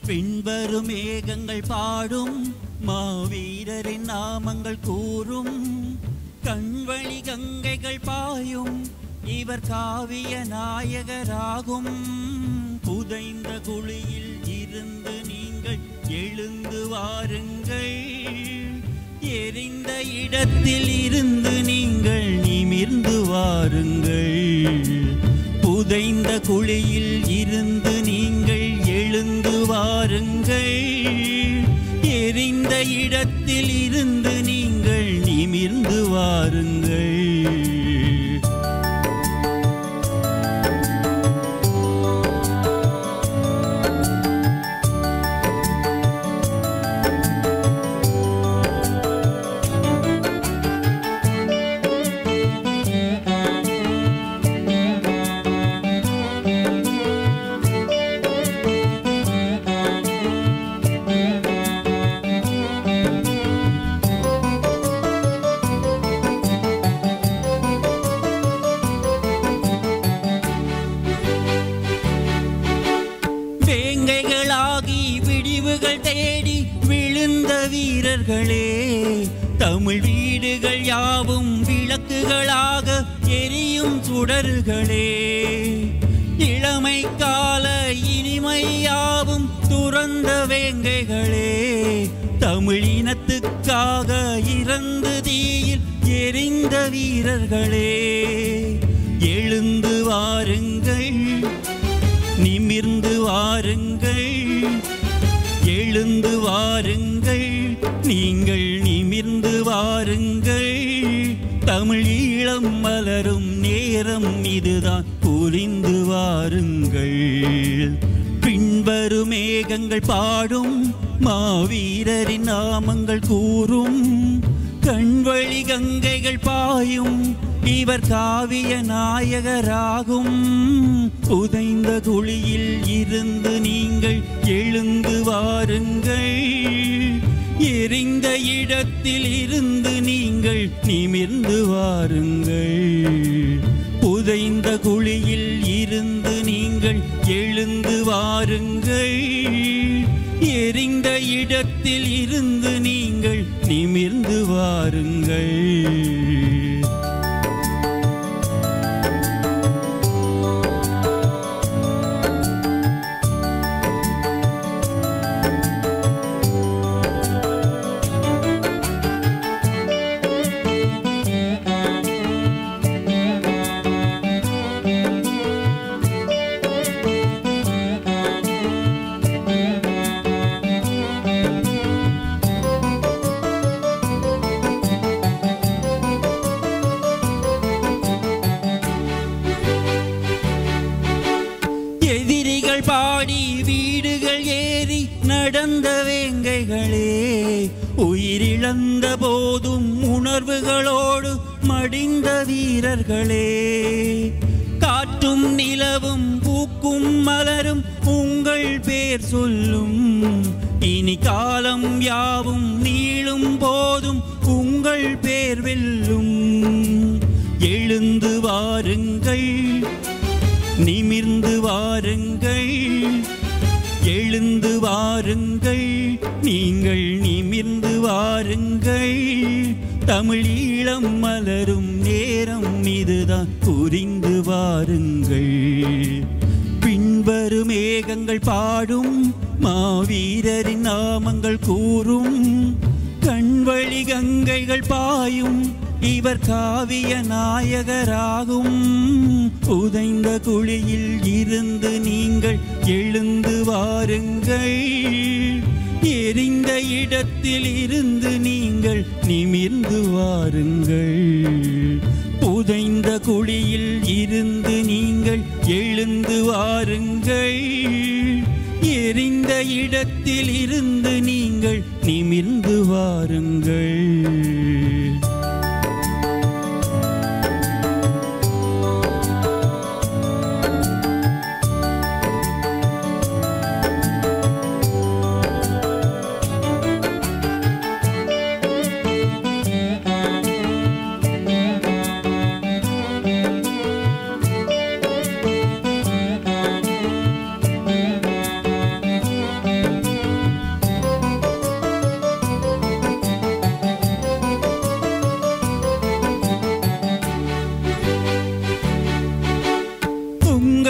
பின்வரும் மேகங்கள் பாடும் மாவீரரின் நாமங்கள் கூறும் கண்வழி கங்கைகள் பாயும் இவர் காவிய நாயகராகும் புதைந்த குழியில் இருந்து நீங்கள் எழுந்து வாருங்கள் எரிந்த இடத்தில் இருந்து நீங்கள் நிமிர்ந்து வாருங்கள் புதைந்த குழியில் இருந்து நீங்கள் எழுந்து வாருங்கள் எரிந்த இடத்தில் இருந்து நீங்கள் நிமிர்ந்து வாருங்கள் வேங்கைகளாகி விடிவுகள் தேடி விழுந்த வீரர்களே தமிழ் வீடுகள் யாவும் விளக்குகளாக எரியும் சுடர்களே இளமை கால இனிமையாவும் துறந்த வேங்கைகளே தமிழினத்துக்காக இறந்து தீயில் எரிந்த வீரர்களே எழுந்து வாருங்கள் நிமிர்ந்து வாருங்கள் எழுந்து வாருங்கள் நீங்கள் நிமிர்ந்து வாருங்கள் தமிழ் ஈழம் மலரும் நேரம் இதுதான் புரிந்து வாருங்கள் பின்வரும் மேகங்கள் பாடும் மாவீரரின் நாமங்கள் கூறும் கண்வழி கங்கைகள் பாயும் இவர் காவிய நாயகராகும் புதைந்த குழியில் இருந்து நீங்கள் எழுந்து வாருங்கள் எரிந்த இடத்தில் இருந்து நீங்கள் நிமிர்ந்து வாருங்கள் புதைந்த குழியில் இருந்து நீங்கள் எழுந்து வாருங்கள் எரிந்த இடத்தில் இருந்து நீங்கள் நிமிர்ந்து வாருங்கள் எதிரிகள் பாடி வீடுகள் ஏறி நடந்த வேங்கைகளே உயிரிழந்த போதும் உணர்வுகளோடு மடிந்த வீரர்களே காற்றும் நிலவும் பூக்கும் மலரும் உங்கள் பேர் சொல்லும் இனி காலம் யாவும் நீளும் போதும் உங்கள் பேர் வெல்லும் எழுந்து வாருங்கள் நிமிர்ந்து வாருங்கள் எழுந்து வாருங்கள் நீங்கள் நிமிர்ந்து வாருங்கள் தமிழ் ஈழம் மலரும் நேரம் இதுதான் புரிந்து வாருங்கள் பின்வரும் மேகங்கள் பாடும் மாவீரரின் நாமங்கள் கூறும் கண்வழி கங்கைகள் பாயும் இவர் காவிய நாயகராகும் புதைந்த குழியில் இருந்து நீங்கள் எழுந்து வாருங்கள் எரிந்த இடத்தில் இருந்து நீங்கள் நிமிர்ந்து வாருங்கள் புதைந்த குழியில் இருந்து நீங்கள் எழுந்து வாருங்கள் எரிந்த இடத்தில் இருந்து நீங்கள் நிமிர்ந்து வாருங்கள்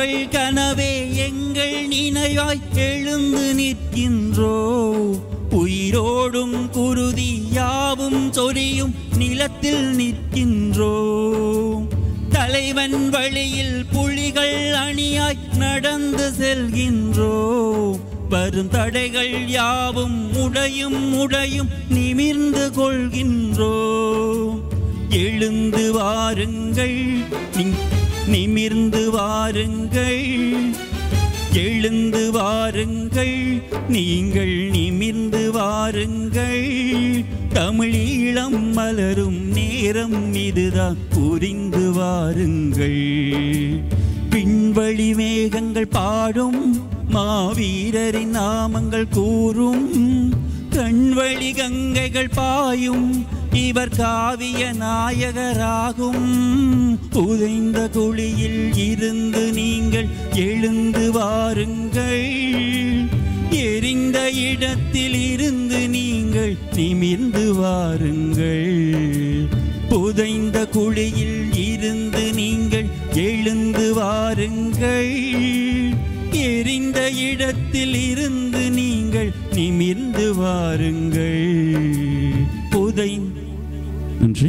உங்கள் கனவே எங்கள் நினைவாய் எழுந்து நிற்கின்றோ உயிரோடும் குருதி யாவும் சொரியும் நிலத்தில் நிற்கின்றோ தலைவன் வழியில் புலிகள் அணியாய் நடந்து செல்கின்றோ வரும் தடைகள் யாவும் உடையும் உடையும் நிமிர்ந்து கொள்கின்றோ எழுந்து வாருங்கள் நி- நிமிர்ந்து வாருங்கள் எழுந்து வாருங்கள் நீங்கள் நிமிர்ந்து வாருங்கள் தமிழீழம் மலரும் நேரம் இதுதான் புரிந்து வாருங்கள் பின்வழி மேகங்கள் பாடும் மாவீரரின் நாமங்கள் கூறும் கண்வழி கங்கைகள் பாயும் இவர் காவிய நாயகராகும் புதைந்த குழியில் இருந்து நீங்கள் எழுந்து வாருங்கள் எரிந்த இடத்தில் இருந்து நீங்கள் நிமிர்ந்து வாருங்கள் புதைந்த குழியில் இருந்து நீங்கள் எழுந்து வாருங்கள் எரிந்த இடத்தில் இருந்து நீங்கள் நிமிர்ந்து வாருங்கள் புதை நன்றி